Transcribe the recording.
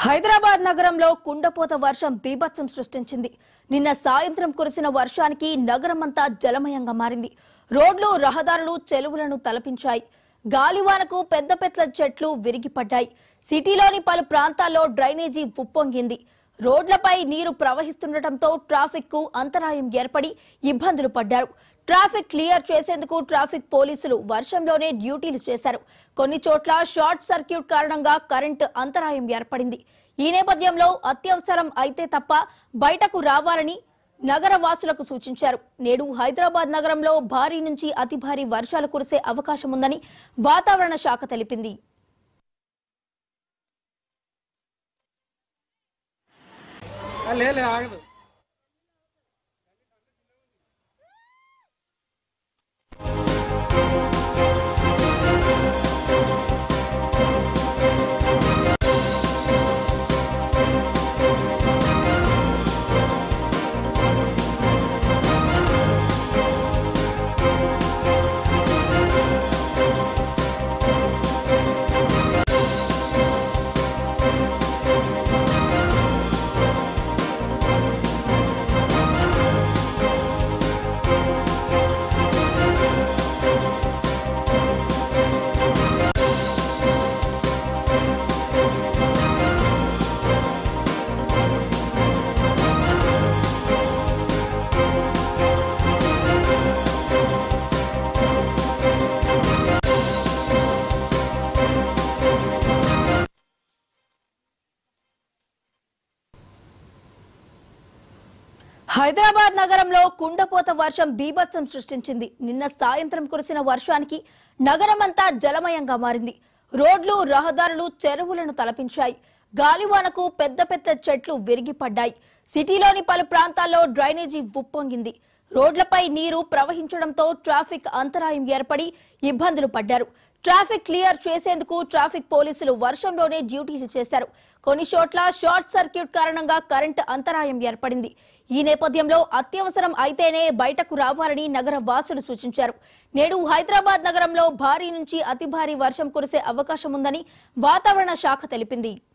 హైదరాబాద్ నగరంలో కుండపోత వర్షం బీభత్సం సృష్టించింది నిన్న సాయంత్రం కురిసిన వర్షానికి నగరమంతా జలమయంగా మారింది రోడ్లు రహదారులు చెరువులను తలపించాయి గాలివానకు పెద్ద పెద్ద చెట్లు విరిగిపడ్డాయి సిటీలోని పలు ప్రాంతాల్లో డ్రైనేజీ ఉప్పొంగింది రోడ్లపై నీరు ప్రవహిస్తుండటంతో ట్రాఫిక్ కు అంతరాయం ఏర్పడి ఇబ్బందులు పడ్డారు ట్రాఫిక్ క్లియర్ చేసేందుకు ట్రాఫిక్ పోలీసులు వర్షంలోనే డ్యూటీలు చేశారు కొన్ని చోట్ల షార్ట్ సర్క్యూట్ కారణంగా కరెంటు అంతరాయం ఏర్పడింది ఈ నేపథ్యంలో అత్యవసరం అయితే తప్ప బయటకు రావాలని నగర వాసులకు సూచించారు నేడు హైదరాబాద్ నగరంలో భారీ నుంచి అతి భారీ వర్షాలు కురిసే అవకాశం ఉందని వాతావరణ శాఖ తెలిపింది ఆ, లే లే, ఆగదు హైదరాబాద్ నగరంలో కుండపోత వర్షం బీభత్సం సృష్టించింది నిన్న సాయంత్రం కురిసిన వర్షానికి నగరమంతా జలమయంగా మారింది రోడ్లు రహదారులు చెరువులను తలపించాయి గాలివానకు పెద్ద పెద్ద చెట్లు విరిగిపడ్డాయి సిటీలోని పలు ప్రాంతాల్లో డ్రైనేజీ ఉప్పొంగింది రోడ్లపై నీరు ప్రవహించడంతో ట్రాఫిక్ అంతరాయం ఏర్పడి ఇబ్బందులు పడ్డారు ట్రాఫిక్ క్లియర్ చేసేందుకు ట్రాఫిక్ పోలీసులు వర్షంలోనే డ్యూటీలు చేశారు కొన్ని చోట్ల షార్ట్ సర్క్యూట్ కారణంగా కరెంటు అంతరాయం ఏర్పడింది ఈ నేపథ్యంలో అత్యవసరం అయితేనే బయటకు రావాలని నగర వాసులు సూచించారు నేడు హైదరాబాద్ నగరంలో భారీ నుంచి అతి భారీ వర్షం కురిసే అవకాశం ఉందని వాతావరణ శాఖ తెలిపింది